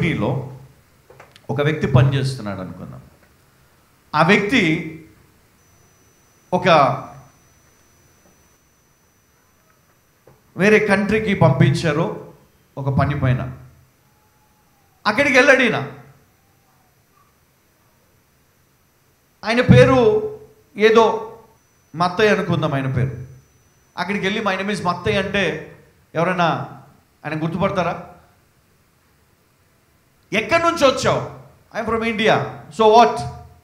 కంపెనీలో ఒక వ్యక్తి పనిచేస్తున్నాడు అనుకుందాం ఆ వ్యక్తి ఒక వేరే కంట్రీకి పంపించారు ఒక పని పైన అక్కడికి వెళ్ళాడు ఈయన ఆయన పేరు ఏదో మత్తయ్య అనుకుందాం ఆయన పేరు అక్కడికి వెళ్ళి మై నేమ్ ఇస్ మత్తయ్య అంటే ఎవరైనా ఆయన గుర్తుపడతారా ఎక్కడి నుంచి వచ్చావు I from India so what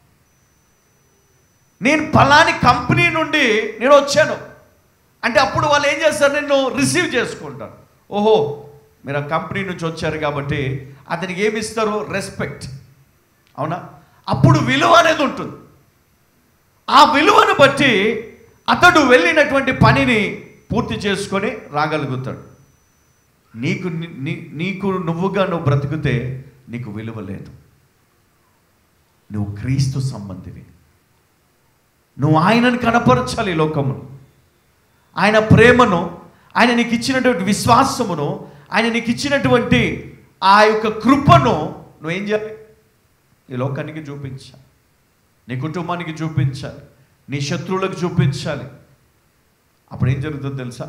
నేను పలాని కంపెనీ నుండి నేను వచ్చాను అంటే అప్పుడు వాళ్ళు ఏం చేస్తారు నిన్ను రిసీవ్ చేసుకుంటారు ఓహో మీరు ఆ కంపెనీ నుంచి వచ్చారు కాబట్టి అతనికి ఏమి ఇస్తారు రెస్పెక్ట్ అవునా అప్పుడు విలువ అనేది ఉంటుంది ఆ విలువను బట్టి అతడు వెళ్ళినటువంటి పనిని పూర్తి చేసుకొని రాగలుగుతాడు నీకు ని- ని- నీకు నువ్వుగా నువ్వు బ్రతికితే నీకు విలువ లేదు నువ్వు క్రీస్తు సంబంధివి నువ్వు ఆయనను కనపరచాలి ఈ లోకమును ఆయన ప్రేమను ఆయన నీకు ఇచ్చినటువంటి విశ్వాసమును ఆయన నీకు ఇచ్చినటువంటి ఆ యొక్క కృపను నువ్వేం చేయాలి ఈ లోకానికి చూపించాలి నీ కుటుంబానికి చూపించాలి నీ శత్రువులకు చూపించాలి అప్పుడు ఏం జరుగుతుందో తెలుసా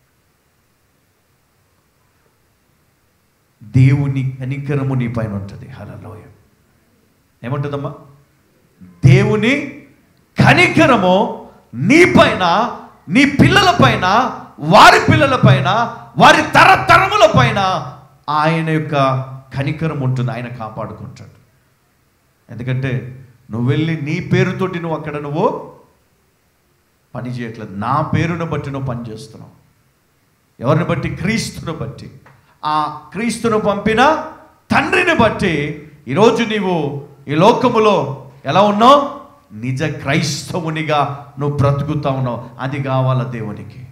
దేవుని కనికరము నీ పైన ఉంటుంది హలలోయ ఏముంటుందమ్మా దేవుని కనికరము నీ పైన నీ పిల్లల పైన వారి పిల్లల పైన వారి తరతరముల పైన ఆయన యొక్క కనికరం ఉంటుంది ఆయన కాపాడుకుంటాడు ఎందుకంటే నువ్వు వెళ్ళి నీ పేరుతోటి నువ్వు అక్కడ నువ్వు పని చేయట్లేదు నా పేరును బట్టి నువ్వు పని చేస్తున్నావు ఎవరిని బట్టి క్రీస్తును బట్టి ఆ క్రీస్తును పంపిన తండ్రిని బట్టి ఈరోజు నీవు ఈ లోకములో ఎలా ఉన్నావు నిజ క్రైస్తవునిగా నువ్వు బ్రతుకుతా ఉన్నావు అది కావాల దేవునికి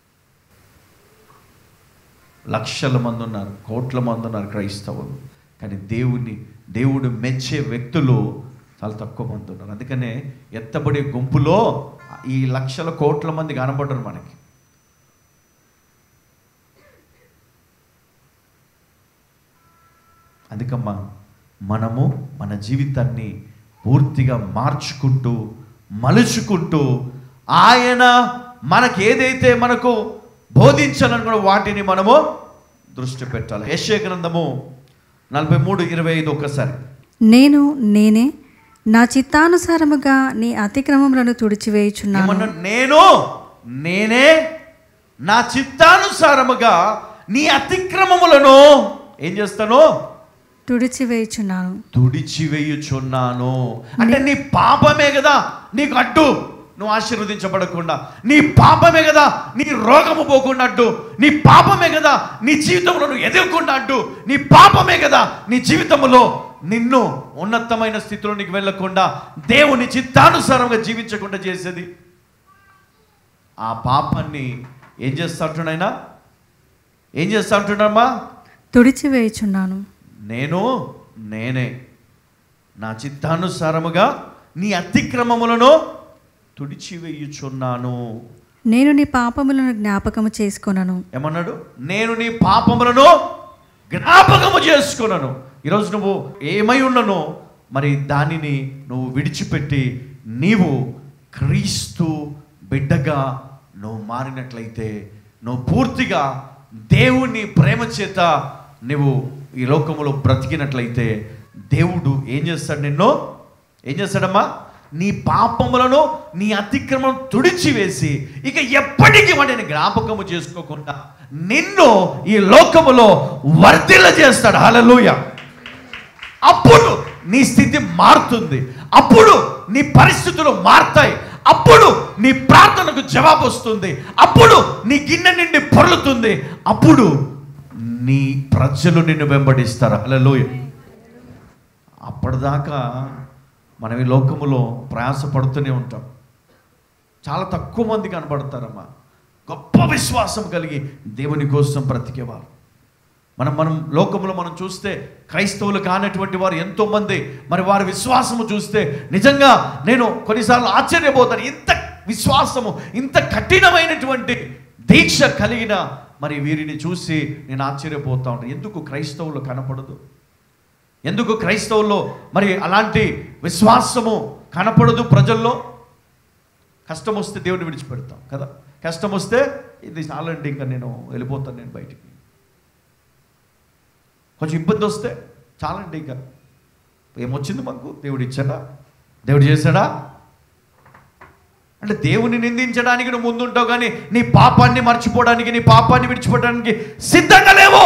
లక్షల మంది ఉన్నారు కోట్ల మంది ఉన్నారు క్రైస్తవులు కానీ దేవుని దేవుడు మెచ్చే వ్యక్తులు చాలా తక్కువ మంది ఉన్నారు అందుకనే ఎత్తబడే గుంపులో ఈ లక్షల కోట్ల మంది కనబడరు మనకి అందుకమ్మా మనము మన జీవితాన్ని పూర్తిగా మార్చుకుంటూ మలుచుకుంటూ ఆయన మనకి ఏదైతే మనకు బోధించాలనుకున్న వాటిని మనము దృష్టి పెట్టాలి యశ్య గ్రంథము నలభై మూడు ఇరవై ఐదు ఒక్కసారి నేను నేనే నా చిత్తానుసారముగా నీ అతిక్రమములను తుడిచివేయుచున్నాను ఏమన్నా నేను నేనే నా చిత్తానుసారముగా నీ అతిక్రమములను ఏం చేస్తాను తుడిచివేయుచున్నాను తుడిచివేయుచున్నాను అంటే నీ పాపమే కదా నీకు అడ్డు నువ్వు ఆశీర్వదించబడకుండా నీ పాపమే కదా నీ రోగము పోకుండా అడ్డు నీ పాపమే కదా నీ జీవితంలో నువ్వు ఎదగకుండా అడ్డు నీ పాపమే కదా నీ జీవితంలో నిన్ను ఉన్నతమైన స్థితిలో నీకు వెళ్ళకుండా దేవుని చిత్తానుసారంగా జీవించకుండా చేసేది ఆ పాపాన్ని ఏం చేస్తా అంటున్నాయినా ఏం చేస్తా అంటున్నామ్మా తుడిచివేయుచున్నాను నేను నేనే నా చిత్తానుసారముగా నీ అతిక్రమములను తుడిచివేయుచున్నాను నేను నీ పాపములను జ్ఞాపకము చేసుకొనను ఏమన్నాడు నేను నీ పాపములను జ్ఞాపకము చేసుకున్నాను ఈరోజు నువ్వు ఏమై ఉన్ననో మరి దానిని నువ్వు విడిచిపెట్టి నీవు క్రీస్తు బిడ్డగా నువ్వు మారినట్లయితే నువ్వు పూర్తిగా దేవుని ప్రేమ చేత నువ్వు ఈ లోకములో బ్రతికినట్లయితే దేవుడు ఏం చేస్తాడు నిన్ను ఏం చేస్తాడమ్మా నీ పాపములను నీ అతిక్రమం తుడిచివేసి ఇక ఎప్పటికీ వాటిని జ్ఞాపకము చేసుకోకుండా నిన్ను ఈ లోకములో వర్ధిల్ల చేస్తాడు హలలుయ అప్పుడు నీ స్థితి మారుతుంది అప్పుడు నీ పరిస్థితులు మారుతాయి అప్పుడు నీ ప్రార్థనకు జవాబు వస్తుంది అప్పుడు నీ గిన్నె నిండి పొర్లుతుంది అప్పుడు నీ ప్రజలు నిన్ను వెంబడిస్తారు హల్లెలూయా అప్పటిదాకా మనం ఈ లోకములో ప్రయాసపడుతూనే ఉంటాం చాలా తక్కువ మంది కనబడతారమ్మా గొప్ప విశ్వాసం కలిగి దేవుని కోసం బ్రతికేవారు మనం మనం లోకంలో మనం చూస్తే క్రైస్తవులు కానటువంటి వారు ఎంతోమంది మరి వారి విశ్వాసము చూస్తే నిజంగా నేను కొన్నిసార్లు ఆశ్చర్యపోతాను ఇంత విశ్వాసము ఇంత కఠినమైనటువంటి దీక్ష కలిగిన మరి వీరిని చూసి నేను ఆశ్చర్యపోతా ఉంటాను ఎందుకు క్రైస్తవులు కనపడదు ఎందుకు క్రైస్తవుల్లో మరి అలాంటి విశ్వాసము కనపడదు ప్రజల్లో కష్టం వస్తే దేవుని విడిచిపెడతాం కదా కష్టం వస్తే ఇది చాలండి ఇంకా నేను వెళ్ళిపోతాను నేను బయటికి కొంచెం ఇబ్బంది వస్తే చాలండి ఇంకా ఏమొచ్చింది మాకు దేవుడు ఇచ్చాడా దేవుడు చేశాడా అంటే దేవుని నిందించడానికి నువ్వు ముందుంటావు కానీ నీ పాపాన్ని మర్చిపోవడానికి నీ పాపాన్ని విడిచిపోవడానికి సిద్ధంగా లేవు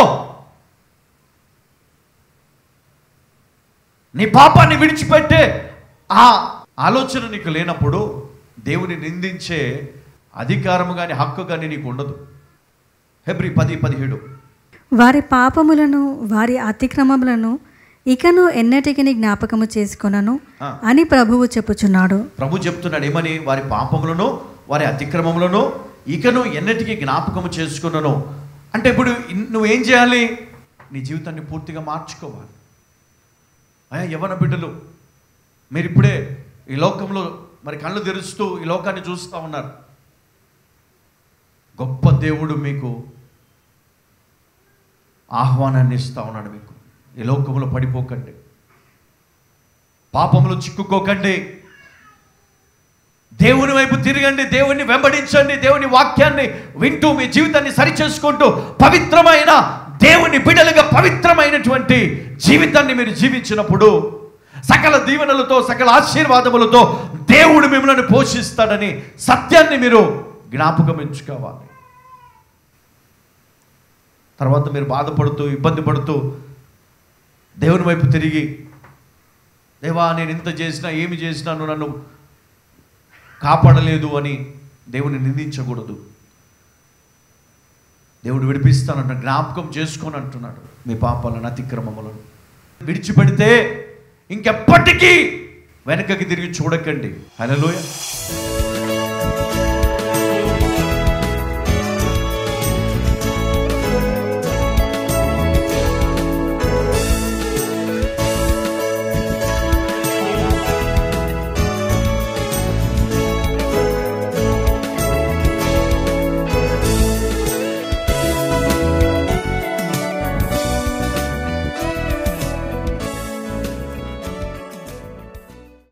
నీ పాపాన్ని విడిచిపెట్టే ఆ ఆలోచన నీకు లేనప్పుడు దేవుని నిందించే అధికారము కానీ హక్కు కానీ నీకు ఉండదు ఫిబ్రి పది పదిహేడు వారి పాపములను వారి అతిక్రమములను ఇకను ఎన్నటికి జ్ఞాపకము చేసుకొనను ఆ. అని ప్రభువు చెప్పుచున్నాడు ప్రభు చెప్తున్నాడు ఏమని వారి పాపములను వారి అతిక్రమములను ఇకను ఎన్నటికీ జ్ఞాపకము చేసుకున్నాను అంటే ఇప్పుడు ఇన్- నువ్వేం చేయాలి నీ జీవితాన్ని పూర్తిగా మార్చుకోవాలి అయ్యా యవన బిడ్డలు మీరు ఇప్పుడే ఈ లోకంలో మరి కళ్ళు తెరుస్తూ ఈ లోకాన్ని చూస్తూ ఉన్నారు గొప్ప దేవుడు మీకు ఆహ్వానాన్ని ఇస్తా ఉన్నాడు మీకు ఈ లోకంలో పడిపోకండి పాపములు చిక్కుకోకండి దేవుని వైపు తిరగండి దేవుని వెంబడించండి దేవుని వాక్యాన్ని వింటూ మీ జీవితాన్ని సరిచేసుకుంటూ పవిత్రమైన దేవుని బిడలుగా పవిత్రమైనటువంటి జీవితాన్ని మీరు జీవించినప్పుడు సకల దీవెనలతో సకల ఆశీర్వాదములతో దేవుడు మిమ్మల్ని పోషిస్తాడని సత్యాన్ని మీరు జ్ఞాపకం ఉంచుకోవాలి తర్వాత మీరు బాధపడుతూ ఇబ్బంది పడుతూ దేవుని వైపు తిరిగి దేవా నేను ఇంత చేసినా ఏమి చేసినా నువ్వు నన్ను కాపాడలేదు అని దేవుని నిందించకూడదు దేవుడు విడిపిస్తానంట జ్ఞాపకం చేసుకొని అంటున్నాడు మీ పాపాలను అతిక్రమములను విడిచిపెడితే ఇంకెప్పటికీ వెనకకి తిరిగి చూడకండి హలోయ